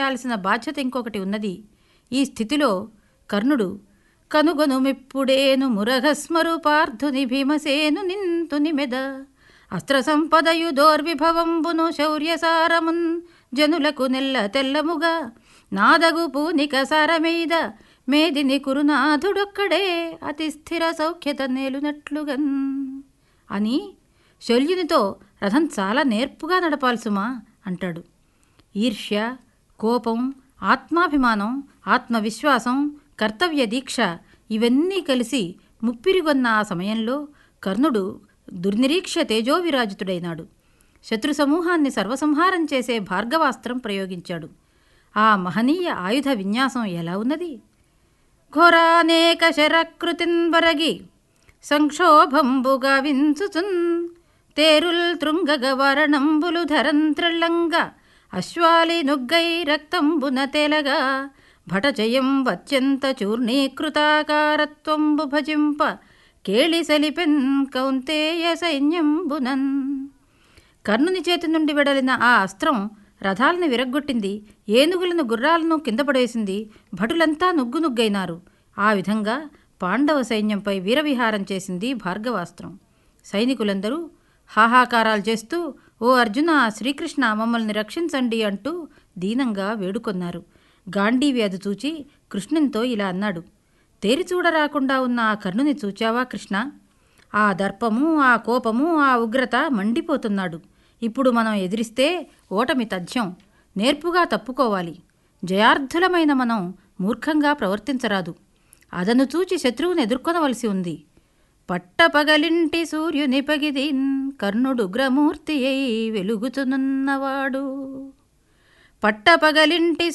నిర్వహించాల్సిన బాధ్యత ఇంకొకటి ఉన్నది ఈ స్థితిలో కర్ణుడు కనుగొనుమిప్పుడేను మురఘస్మరు పార్థుని భీమసేను నింతు నిమెద అస్త్ర సంపదయు దోర్విభవంబును శౌర్యసారమున్ జనులకు నెల్ల తెల్లముగా నాదగు పూనిక సారమీద మేదిని కురునాథుడొక్కడే అతి స్థిర సౌఖ్యత నేలునట్లుగన్ అని శల్యునితో రథం చాలా నేర్పుగా నడపాల్సుమా అంటాడు ఈర్ష్య కోపం ఆత్మాభిమానం ఆత్మవిశ్వాసం కర్తవ్య దీక్ష ఇవన్నీ కలిసి ముప్పిరిగొన్న ఆ సమయంలో కర్ణుడు దుర్నిరీక్ష తేజోవిరాజితుడైనాడు శత్రు సమూహాన్ని సర్వసంహారం చేసే భార్గవాస్త్రం ప్రయోగించాడు ఆ మహనీయ ఆయుధ విన్యాసం ఎలా ఉన్నది ఘోరానేక శరకృతిన్ బరగి సంక్షోభంబుగా వించుచున్ తేరుల్ తృంగగ వరణంబులు ధరంత్రళ్ళంగ అశ్వాలి నుగ్గై రక్తంబున తెలగా భటజయం వత్యంత చూర్ణీకృతాకారత్వంబు భజింప కేళి సలిపెన్ కౌంతేయ సైన్యంబునన్ కర్ణుని చేతి నుండి వెడలిన ఆ అస్త్రం రథాలను విరగ్గొట్టింది ఏనుగులను గుర్రాలను కింద పడేసింది భటులంతా నుగ్గు నుగ్గైనారు ఆ విధంగా పాండవ సైన్యంపై వీరవిహారం చేసింది భార్గవాస్త్రం సైనికులందరూ హాహాకారాలు చేస్తూ ఓ అర్జున శ్రీకృష్ణ మమ్మల్ని రక్షించండి అంటూ దీనంగా వేడుకొన్నారు గాంధీవి అది చూచి కృష్ణునితో ఇలా అన్నాడు తేరి చూడరాకుండా ఉన్న ఆ కర్ణుని చూచావా కృష్ణ ఆ దర్పము ఆ కోపము ఆ ఉగ్రత మండిపోతున్నాడు ఇప్పుడు మనం ఎదిరిస్తే ఓటమి తథ్యం నేర్పుగా తప్పుకోవాలి జయార్థులమైన మనం మూర్ఖంగా ప్రవర్తించరాదు అదను చూచి శత్రువుని ఎదుర్కొనవలసి ఉంది పట్టపగలింటి సూర్యుని పగిదిన్ కర్ణుడు ఉగ్రమూర్తి అయి వెలుగుతున్నవాడు పట్టపగలింటి